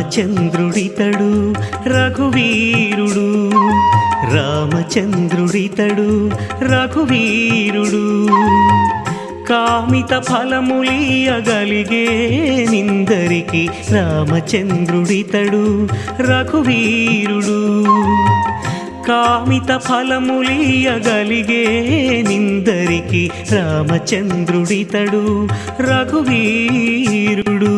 రామచంద్రుడితడు రఘువీరుడు రామచంద్రుడితడు రఘువీరుడు కామిత ఫలములీయగలిగే నిందరికి రామచంద్రుడితడు రఘువీరుడు కామిత ఫలములీయగలిగే నిందరికి రామచంద్రుడితడు రఘువీరుడు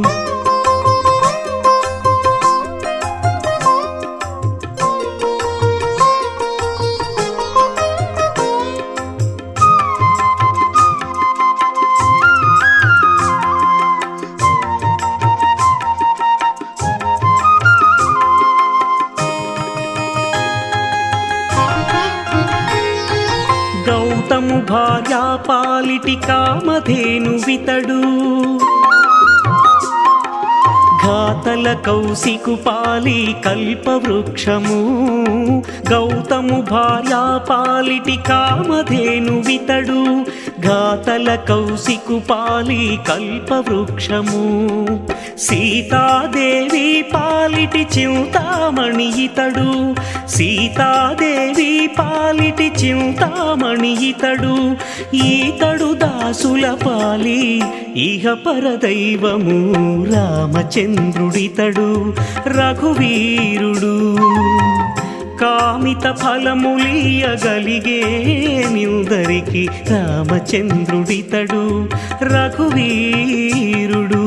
గౌతము భార్యా పాలిటి కామధేను వితడు ఘాతల కౌశికు పాలి కల్పవృక్షము గౌతము భార్యా పాలిటి కామధేను వితడు ఘాతల కౌశికు పాలి కల్పవృక్షము సీతాదేవి పాలిటి చింతామణి ఇతడు సీతాదేవి పాలిటి చింతామణి ఇతడు ఈతడు దాసుల పాలి ఇహ పరదైవము రామచంద్రుడితడు రఘువీరుడు కామిత ఫలములీయగలిగే నిందరికి రామచంద్రుడితడు రఘువీరుడు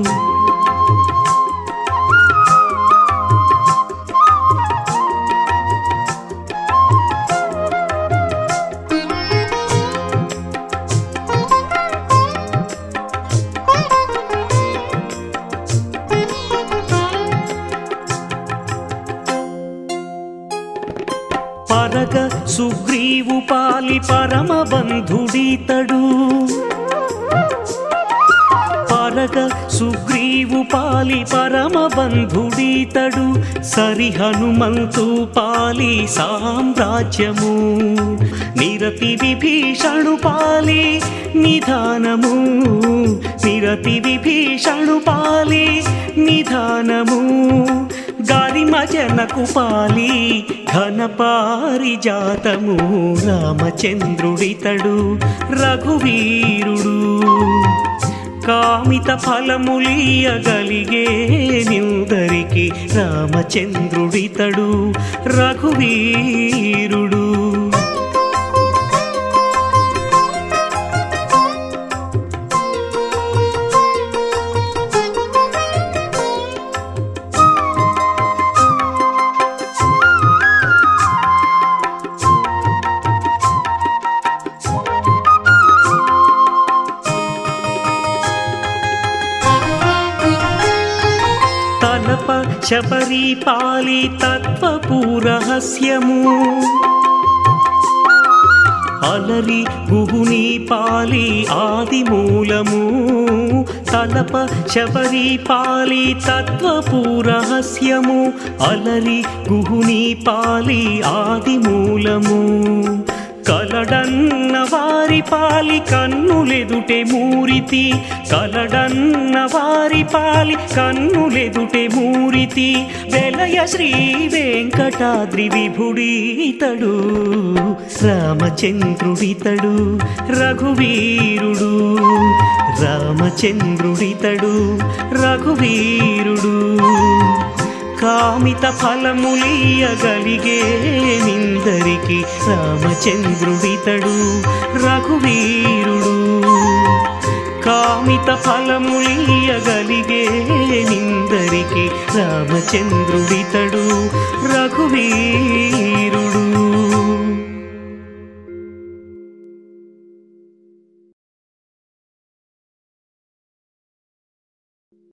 పరగ సుగ్రీవు పాలి పరమ బంధుడితడు పరగ సుగ్రీవు పాలి పరమ బంధుడితడు సరి హనుమంతు పాలి సామ్రాజ్యము నిరతి విభీషణు పాలి నిధానము నిరతి విభీషణు పాలి నిధానము గారిమ జనకు పాలి ఘన పారిజాతము రామచంద్రుడితడు రఘువీరుడు కామిత ఫలములీయగలిగే నిందరికి రామచంద్రుడితడు రఘువీరుడు తలప శబరి పాలి తత్వపూరహస్యము అలరి గుహుని పాలి ఆది మూలము తలప శబరి పాలి తత్వపూరహస్యము అలరి గుహుని పాలి ఆది మూలము కలడన్న వారి పాలి కన్నులెదుటే మూరితి కలడన్న వారి పాలి కన్నులెదుటే మూరితి వెలయ శ్రీ వెంకటాద్రి విభుడీతడు రామచంద్రుడితడు రఘువీరుడు రామచంద్రుడితడు రఘువీరుడు కామిత ఫలములీయగలిగే నిందరికి రామచంద్రుడితడు రఘువీరుడు కామిత ఫలములీయగలిగే నిందరికి రామచంద్రుడితడు రఘువీరుడు